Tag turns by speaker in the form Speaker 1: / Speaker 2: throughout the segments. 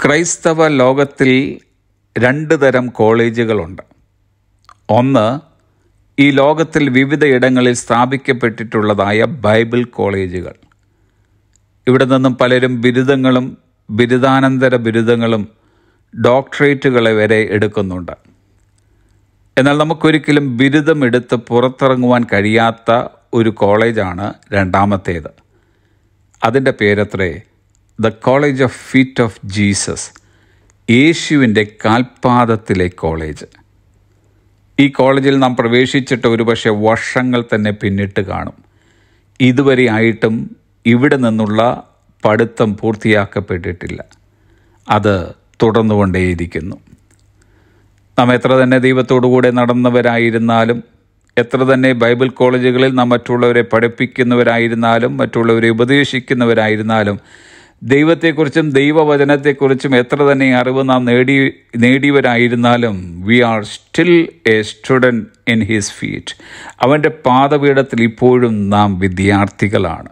Speaker 1: ക്രൈസ്തവ ലോകത്തിൽ രണ്ട് തരം കോളേജുകളുണ്ട് ഒന്ന് ഈ ലോകത്തിൽ വിവിധ ഇടങ്ങളിൽ സ്ഥാപിക്കപ്പെട്ടിട്ടുള്ളതായ ബൈബിൾ കോളേജുകൾ ഇവിടെ നിന്നും പലരും ബിരുദങ്ങളും ബിരുദാനന്തര ബിരുദങ്ങളും ഡോക്ടറേറ്റുകളെ വരെ എടുക്കുന്നുണ്ട് എന്നാൽ നമുക്കൊരിക്കലും ബിരുദം എടുത്ത് പുറത്തിറങ്ങുവാൻ കഴിയാത്ത ഒരു കോളേജാണ് രണ്ടാമത്തേത് അതിൻ്റെ പേരത്രേ the college of feet of Jesus യേശുവിൻ്റെ കാൽപാദത്തിലെ കോളേജ് ഈ കോളേജിൽ നാം പ്രവേശിച്ചിട്ട് ഒരുപക്ഷെ വർഷങ്ങൾ തന്നെ പിന്നിട്ട് കാണും ഇതുവരെ ആയിട്ടും ഇവിടെ നിന്നുള്ള പഠിത്തം പൂർത്തിയാക്കപ്പെട്ടിട്ടില്ല അത് തുടർന്നുകൊണ്ടേയിരിക്കുന്നു നാം എത്ര തന്നെ ദൈവത്തോടുകൂടെ നടന്നവരായിരുന്നാലും എത്ര തന്നെ ബൈബിൾ കോളേജുകളിൽ നാം മറ്റുള്ളവരെ പഠിപ്പിക്കുന്നവരായിരുന്നാലും മറ്റുള്ളവരെ ഉപദേശിക്കുന്നവരായിരുന്നാലും ദൈവത്തെക്കുറിച്ചും ദൈവവചനത്തെക്കുറിച്ചും എത്ര തന്നെ അറിവ് നാം നേടി നേടിയവരായിരുന്നാലും we are still a student in his feet അവൻ്റെ പാദപീഠത്തിൽ ഇപ്പോഴും നാം വിദ്യാർത്ഥികളാണ്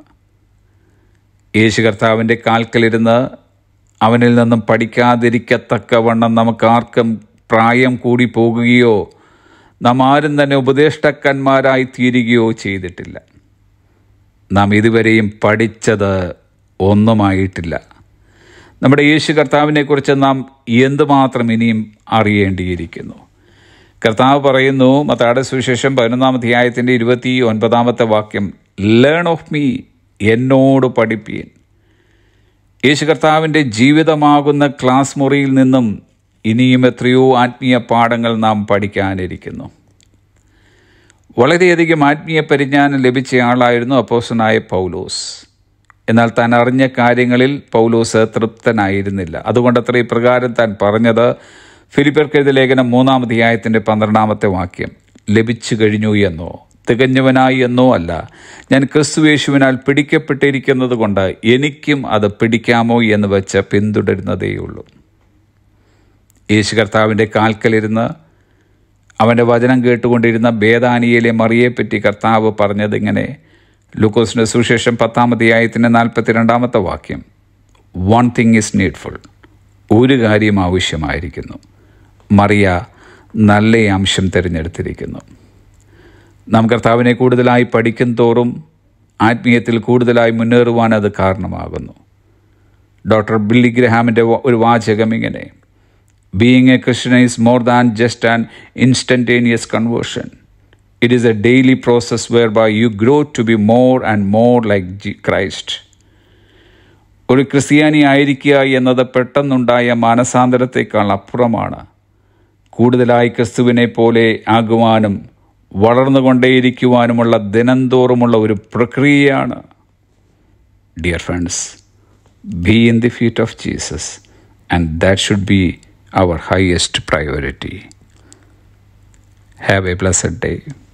Speaker 1: യേശു കർത്താവിൻ്റെ കാൽക്കലിരുന്ന് അവനിൽ നിന്നും പഠിക്കാതിരിക്കത്തക്കവണ്ണം നമുക്കാർക്കും പ്രായം കൂടി പോകുകയോ നാം ആരും തന്നെ ഉപദേഷ്ടക്കന്മാരായി തീരുകയോ ചെയ്തിട്ടില്ല നാം ഇതുവരെയും പഠിച്ചത് ഒന്നുമായിട്ടില്ല നമ്മുടെ യേശു കർത്താവിനെക്കുറിച്ച് നാം എന്തുമാത്രം ഇനിയും അറിയേണ്ടിയിരിക്കുന്നു കർത്താവ് പറയുന്നു മത്താടെ സുവിശേഷം പതിനൊന്നാം അധ്യായത്തിൻ്റെ ഇരുപത്തി ഒൻപതാമത്തെ വാക്യം ലേൺ ഓഫ് മീ എന്നോട് പഠിപ്പീൻ യേശു കർത്താവിൻ്റെ ജീവിതമാകുന്ന ക്ലാസ് മുറിയിൽ നിന്നും ഇനിയും എത്രയോ ആത്മീയ പാഠങ്ങൾ നാം പഠിക്കാനിരിക്കുന്നു വളരെയധികം ആത്മീയ പരിജ്ഞാനം ലഭിച്ച ആളായിരുന്നു അപ്പോസനായ പൗലോസ് എന്നാൽ താൻ അറിഞ്ഞ കാര്യങ്ങളിൽ പൗലോസ് തൃപ്തനായിരുന്നില്ല അതുകൊണ്ടത്ര ഇപ്രകാരം താൻ പറഞ്ഞത് ഫിലിപ്പർക്കെഴുത ലേഖനം മൂന്നാം അധ്യായത്തിൻ്റെ പന്ത്രണ്ടാമത്തെ വാക്യം ലഭിച്ചു കഴിഞ്ഞു എന്നോ തികഞ്ഞവനായി എന്നോ അല്ല ഞാൻ ക്രിസ്തുവേശുവിനാൽ പിടിക്കപ്പെട്ടിരിക്കുന്നത് കൊണ്ട് എനിക്കും അത് പിടിക്കാമോ എന്ന് വെച്ച് പിന്തുടരുന്നതേയുള്ളൂ യേശു കർത്താവിൻ്റെ കാൽക്കലിരുന്ന് അവൻ്റെ വചനം കേട്ടുകൊണ്ടിരുന്ന ബേദാനിയിലെ മറിയെപ്പറ്റി കർത്താവ് പറഞ്ഞതിങ്ങനെ ലൂക്കോസിൻ്റെ സുശേഷം പത്താം അധ്യായത്തിൻ്റെ നാൽപ്പത്തി രണ്ടാമത്തെ വാക്യം വൺ തിങ് ഈസ് നീഡ്ഫുൾ ഒരു കാര്യം ആവശ്യമായിരിക്കുന്നു മറിയ നല്ല അംശം തിരഞ്ഞെടുത്തിരിക്കുന്നു നാം കർത്താവിനെ കൂടുതലായി പഠിക്കും തോറും ആത്മീയത്തിൽ കൂടുതലായി മുന്നേറുവാൻ അത് കാരണമാകുന്നു ഡോക്ടർ ബില്ലി ഗ്രഹാമിൻ്റെ ഒരു വാചകം ഇങ്ങനെ being a Christian is more than just an instantaneous conversion it is a daily process whereby you grow to be more and more like ജി ക്രൈസ്റ്റ് ഒരു ക്രിസ്ത്യാനി ആയിരിക്കുക എന്നത് പെട്ടെന്നുണ്ടായ മാനസാന്തരത്തേക്കാൾ അപ്പുറമാണ് കൂടുതലായി ക്രിസ്തുവിനെ പോലെ ആകുവാനും വളർന്നുകൊണ്ടേയിരിക്കുവാനുമുള്ള ദിനംതോറുമുള്ള ഒരു പ്രക്രിയയാണ് dear friends be in the feet of Jesus and that should be our highest priority have a blessed day